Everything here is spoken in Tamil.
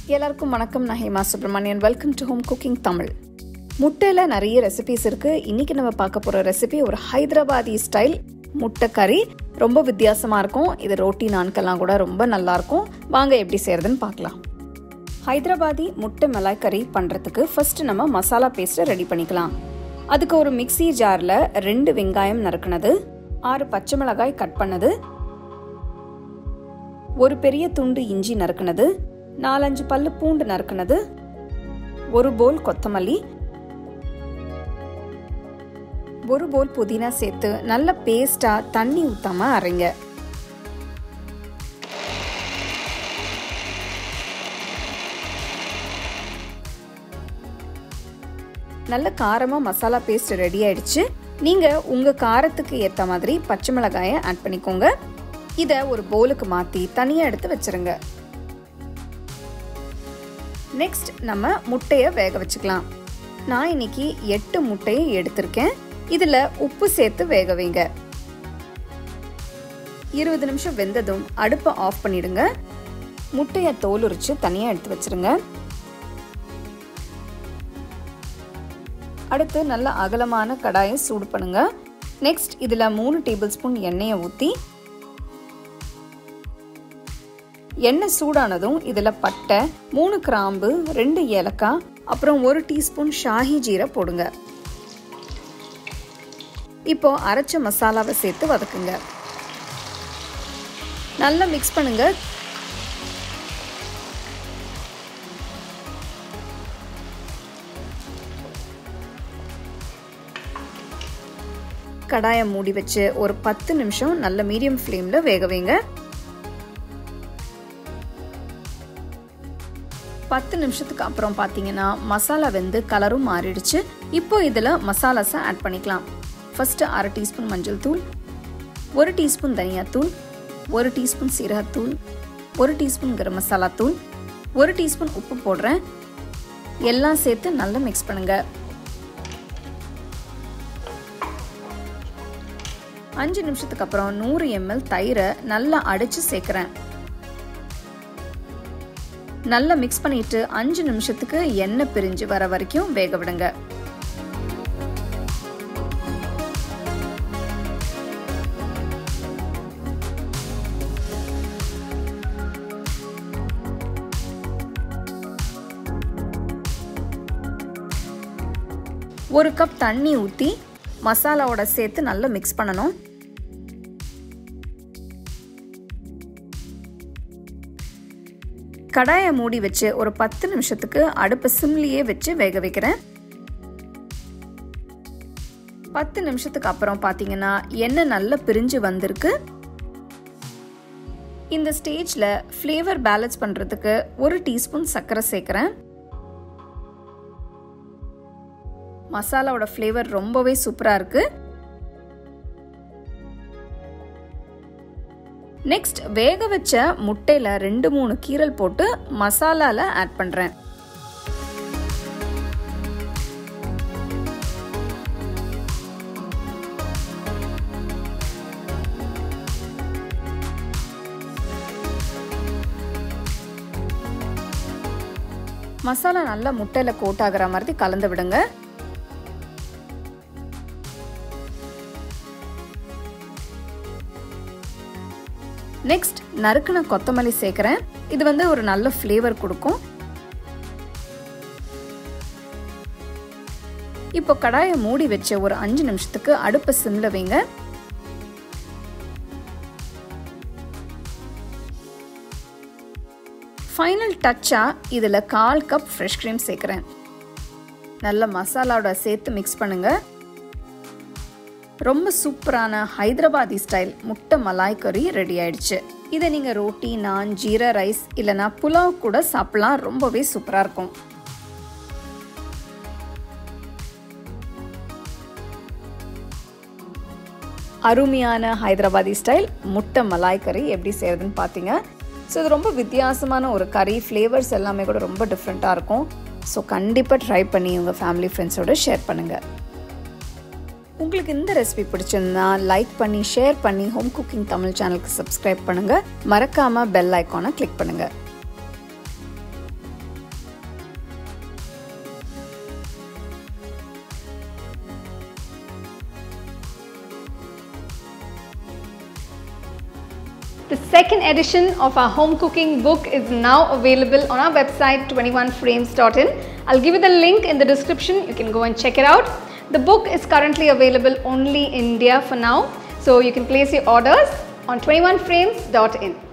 எல்லாருக்கும் வணக்கம் நான் Hema Subramanian welcome to home cooking Tamil முட்டையில் நிறைய ரெசிபிஸ் இருக்கு இன்னைக்கு நம்ம பார்க்க போற ரெசிபி ஒரு ஹைதராபாதி ஸ்டைல் முட்டை கறி ரொம்ப வித்தியாசமா இருக்கும் இது ரோட்டி நான்கெல்லாம் கூட ரொம்ப நல்லா இருக்கும் வாங்க எப்படி செய்யறதுன்னு பார்க்கலாம் ஹைதராபாதி முட்டை மலாய் கறி பண்ணுறதுக்கு ஃபர்ஸ்ட் நம்ம மசாலா பேஸ்ட்டை ரெடி பண்ணிக்கலாம் அதுக்கு ஒரு மிக்ஸி ஜாரில் ரெண்டு வெங்காயம் நறுக்குனது ஆறு பச்சை மிளகாய் கட் பண்ணது ஒரு பெரிய துண்டு இஞ்சி நறுக்குனது நாலஞ்சு பல்லு பூண்டு நறுக்குனது ஒரு போல் கொத்தமல்லி ஒரு போல் புதினா சேர்த்து நல்ல பேஸ்டா தண்ணி ஊத்தாம அரைங்க நல்ல காரமா மசாலா பேஸ்ட் ரெடி ஆயிடுச்சு நீங்க உங்க காரத்துக்கு ஏத்த மாதிரி பச்சை மிளகாயை ஆட் பண்ணிக்கோங்க இதை ஒரு போலுக்கு மாத்தி தனியா எடுத்து வச்சிருங்க நெக்ஸ்ட் நம்ம முட்டையை வேக வச்சுக்கலாம் நான் இன்னைக்கு எட்டு முட்டையை எடுத்திருக்கேன் இதில் உப்பு சேர்த்து வேக வைங்க இருபது நிமிஷம் வெந்ததும் அடுப்பை ஆஃப் பண்ணிடுங்க முட்டையை தோல் உரிச்சு தனியாக எடுத்து வச்சிருங்க அடுத்து நல்ல அகலமான கடாயை சூடு பண்ணுங்க நெக்ஸ்ட் இதில் மூணு டேபிள் ஸ்பூன் எண்ணெயை ஊற்றி எண்ணெய் சூடானதும் இதில் பட்டை மூணு கிராம்பு ரெண்டு ஏலக்காய் அப்புறம் ஒரு டீஸ்பூன் ஷாஹி ஜீரை போடுங்க இப்போ அரைச்ச மசாலாவை சேர்த்து வதக்குங்க நல்லா மிக்ஸ் பண்ணுங்க கடாயை மூடி வச்சு ஒரு பத்து நிமிஷம் நல்ல மீடியம் ஃப்ளேமில் வேக வைங்க பத்து நிமிஷத்துக்கு அப்புறம் பார்த்தீங்கன்னா மசாலா வெந்து கலரும் மாறிடுச்சு இப்போ இதில் மசாலாஸை ஆட் பண்ணிக்கலாம் ஃபஸ்ட்டு அரை டீஸ்பூன் மஞ்சள் தூள் ஒரு டீஸ்பூன் தனியாத்தூள் ஒரு டீஸ்பூன் சீரகத்தூள் ஒரு டீஸ்பூன் கரம் மசாலா தூள் ஒரு டீஸ்பூன் உப்பு போடுறேன் எல்லாம் சேர்த்து நல்லா மிக்ஸ் பண்ணுங்க அஞ்சு நிமிஷத்துக்கு அப்புறம் நூறு எம்எல் தயிரை நல்லா அடித்து சேர்க்குறேன் நல்லா மிக்ஸ் பண்ணிட்டு அஞ்சு நிமிஷத்துக்கு எண்ணெய் பிரிஞ்சு வர வரைக்கும் வேக விடுங்க ஒரு கப் தண்ணி ஊற்றி மசாலாவோட சேர்த்து நல்லா மிக்ஸ் பண்ணணும் கடாயை மூடி வச்சு ஒரு பத்து நிமிஷத்துக்கு அடுப்பு சிம்லியே வச்சு வேக வைக்கிறேன் பத்து நிமிஷத்துக்கு அப்புறம் பார்த்தீங்கன்னா எண்ணெய் நல்லா பிரிஞ்சு வந்திருக்கு இந்த ஸ்டேஜில் ஃப்ளேவர் பேலன்ஸ் பண்ணுறதுக்கு ஒரு டீஸ்பூன் சர்க்கரை சேர்க்குறேன் மசாலாவோட ஃப்ளேவர் ரொம்பவே சூப்பராக இருக்குது நெக்ஸ்ட் வேக வச்ச முட்டையில் ரெண்டு மூணு கீரல் போட்டு மசாலாவில் ஆட் பண்ணுறேன் மசாலா நல்லா முட்டையில் கோட் ஆகிற மாதிரி கலந்து விடுங்க நெக்ஸ்ட் நறுக்கின கொத்தமல்லி சேர்க்குறேன் இது வந்து ஒரு நல்ல ஃப்ளேவர் கொடுக்கும் இப்போ கடாயை மூடி வச்ச ஒரு அஞ்சு நிமிஷத்துக்கு அடுப்பை சிம்ல வைங்க ஃபைனல் டச்சாக இதில் கால் கப் ஃப்ரெஷ் க்ரீம் சேர்க்குறேன் நல்ல மசாலாவோட சேர்த்து மிக்ஸ் பண்ணுங்கள் ரொம்ப சூப்பரான ஹைதராபாதி ஸ்டைல் முட்டை மலாய் கறி ரெடி ஆயிடுச்சு இதை நீங்கள் ரோட்டி நான் ஜீரா ரைஸ் இல்லைனா புலாவ் கூட சாப்பிடலாம் ரொம்பவே சூப்பராக இருக்கும் அருமையான ஹைதராபாதி ஸ்டைல் முட்டை மலாய் கறி எப்படி செய்யறதுன்னு பார்த்தீங்க ஸோ இது ரொம்ப வித்தியாசமான ஒரு கறி ஃப்ளேவர்ஸ் எல்லாமே கூட ரொம்ப டிஃப்ரெண்ட்டாக இருக்கும் ஸோ கண்டிப்பாக ட்ரை பண்ணி உங்கள் ஃபேமிலி ஃப்ரெண்ட்ஸோட ஷேர் பண்ணுங்கள் உங்களுக்கு இந்த ரெசிபி பிடிச்சிருந்தா லைக் பண்ணி ஷேர் பண்ணி ஹோம் குக்கிங் தமிழ் சேனலுக்கு சப்ஸ்கிரைப் பண்ணுங்கள் மறக்காமல் பெல் ஐக்கானை கிளிக் பண்ணுங்கள் The second edition of our home cooking book is now available on our website 21frames.in. I'll give you the link in the description. You can go and check it out. The book is currently available only in India for now, so you can place your orders on 21frames.in.